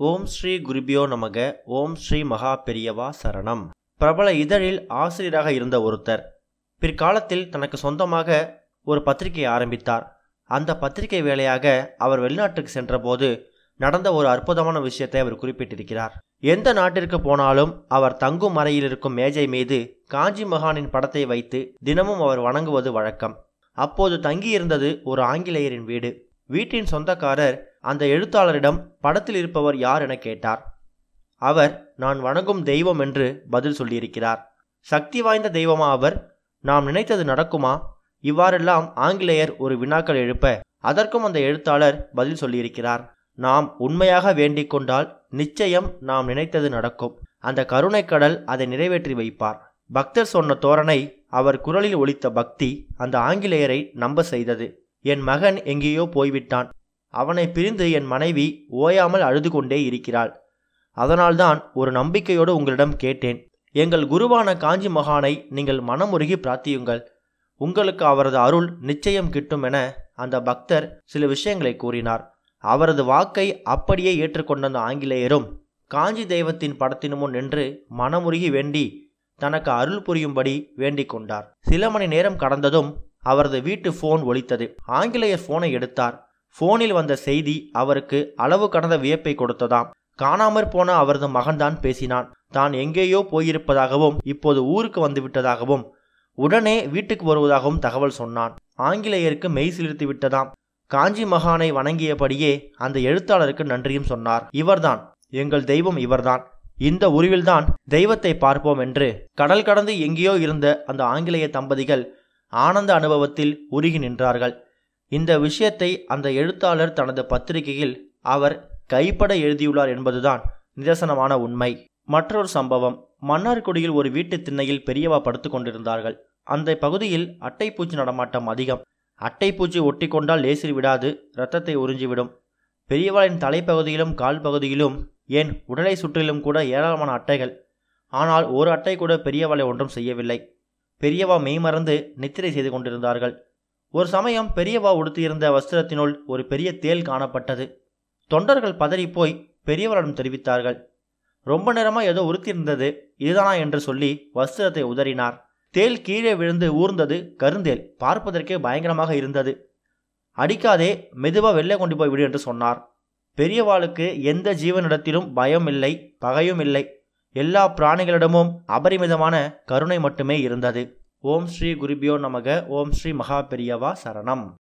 ஓம் ஸ்ரீ குருபியோ நமக ஓம் ஸ்ரீ மகா பெரியவா சரணம் பிரபல இதழில் ஆசிரியராக இருந்த ஒருத்தர் பிற்காலத்தில் தனக்கு சொந்தமாக ஒரு பத்திரிகை ஆரம்பித்தார் அந்த பத்திரிகை வேலையாக அவர் வெளிநாட்டுக்கு சென்றபோது நடந்த ஒரு அற்புதமான விஷயத்தை அவர் குறிப்பிட்டிருக்கிறார் எந்த நாட்டிற்கு போனாலும் அவர் தங்கும் அறையில் இருக்கும் மேஜை மீது காஞ்சி மகானின் படத்தை வைத்து தினமும் அவர் வணங்குவது வழக்கம் அப்போது தங்கியிருந்தது ஒரு ஆங்கிலேயரின் வீடு வீட்டின் சொந்தக்காரர் அந்த எழுத்தாளரிடம் படத்தில் இருப்பவர் யார் என கேட்டார் அவர் நான் வணங்கும் தெய்வம் என்று பதில் சொல்லியிருக்கிறார் சக்தி வாய்ந்த தெய்வமா அவர் நாம் நினைத்தது நடக்குமா இவ்வாறெல்லாம் ஆங்கிலேயர் ஒரு வினாக்கள் எழுப்ப அதற்கும் அந்த எழுத்தாளர் பதில் சொல்லியிருக்கிறார் நாம் உண்மையாக வேண்டிக் கொண்டால் நிச்சயம் நாம் நினைத்தது நடக்கும் அந்த கருணைக்கடல் அதை நிறைவேற்றி வைப்பார் பக்தர் சொன்ன தோரணை அவர் குரலில் ஒலித்த பக்தி அந்த ஆங்கிலேயரை நம்ப செய்தது என் மகன் எங்கேயோ போய்விட்டான் அவனை பிரிந்து என் மனைவி ஓயாமல் அழுது கொண்டே இருக்கிறாள் அதனால்தான் ஒரு நம்பிக்கையோடு உங்களிடம் கேட்டேன் எங்கள் குருவான காஞ்சி மகானை நீங்கள் மனமுருகி பிரார்த்தியுங்கள் உங்களுக்கு அவரது அருள் நிச்சயம் கிட்டும் என அந்த பக்தர் சில விஷயங்களை கூறினார் அவரது வாக்கை அப்படியே ஏற்றுக்கொண்ட அந்த ஆங்கிலேயரும் காஞ்சி தெய்வத்தின் படத்தின் முன் நின்று மனமுருகி வேண்டி தனக்கு அருள் புரியும்படி வேண்டிக் கொண்டார் சில மணி நேரம் கடந்ததும் அவரது வீட்டு போன் ஒலித்தது ஆங்கிலேயர் போனை எடுத்தார் போனில் வந்த செய்தி அவருக்கு அளவு கடந்த வியப்பை கொடுத்ததாம் காணாமற் போன அவரது மகன்தான் பேசினான் தான் எங்கேயோ போயிருப்பதாகவும் இப்போது ஊருக்கு வந்து விட்டதாகவும் உடனே வீட்டுக்கு வருவதாகவும் தகவல் சொன்னான் ஆங்கிலேயருக்கு மெய் சிலிர்த்து விட்டதாம் காஞ்சி மகானை வணங்கியபடியே அந்த எழுத்தாளருக்கு நன்றியும் சொன்னார் இவர்தான் எங்கள் தெய்வம் இவர்தான் இந்த உருவில்தான் தெய்வத்தை பார்ப்போம் என்று கடல் கடந்து எங்கேயோ இருந்த அந்த ஆங்கிலேய தம்பதிகள் ஆனந்த அனுபவத்தில் உருகி நின்றார்கள் இந்த விஷயத்தை அந்த எழுத்தாளர் தனது பத்திரிகையில் அவர் கைப்பட எழுதியுள்ளார் என்பதுதான் நிதர்சனமான உண்மை மற்றொரு சம்பவம் மன்னார்குடியில் ஒரு வீட்டு திண்ணையில் பெரியவா படுத்து கொண்டிருந்தார்கள் அந்த பகுதியில் அட்டைப்பூச்சி நடமாட்டம் அதிகம் அட்டைப்பூச்சி ஒட்டி கொண்டால் லேசில் விடாது இரத்தத்தை உறிஞ்சிவிடும் பெரியவாளின் தலைப்பகுதியிலும் கால் பகுதியிலும் ஏன் உடலை சுற்றிலும் கூட ஏராளமான அட்டைகள் ஆனால் ஒரு அட்டை கூட பெரியவாளை ஒன்றும் செய்யவில்லை பெரியவா மெய்மறந்து நித்திரை செய்து கொண்டிருந்தார்கள் ஒரு சமயம் பெரியவா உடுத்தியிருந்த வஸ்திரத்தினுள் ஒரு பெரிய தேல் காணப்பட்டது தொண்டர்கள் பதறிப்போய் பெரியவரிடம் தெரிவித்தார்கள் ரொம்ப நேரமாக ஏதோ உறுத்தியிருந்தது இதுதானா என்று சொல்லி வஸ்திரத்தை உதறினார் தேல் கீழே விழுந்து ஊர்ந்தது கருந்தேல் பார்ப்பதற்கே பயங்கரமாக இருந்தது அடிக்காதே மெதுவாக வெளில கொண்டு போய் விடு என்று சொன்னார் பெரியவாளுக்கு எந்த ஜீவனிடத்திலும் பயம் இல்லை பகையும் இல்லை எல்லா பிராணிகளிடமும் அபரிமிதமான கருணை மட்டுமே இருந்தது ஓம் ஸ்ரீ குருபியோ நமக ஓம் ஸ்ரீ மகா பெரியவா சரணம்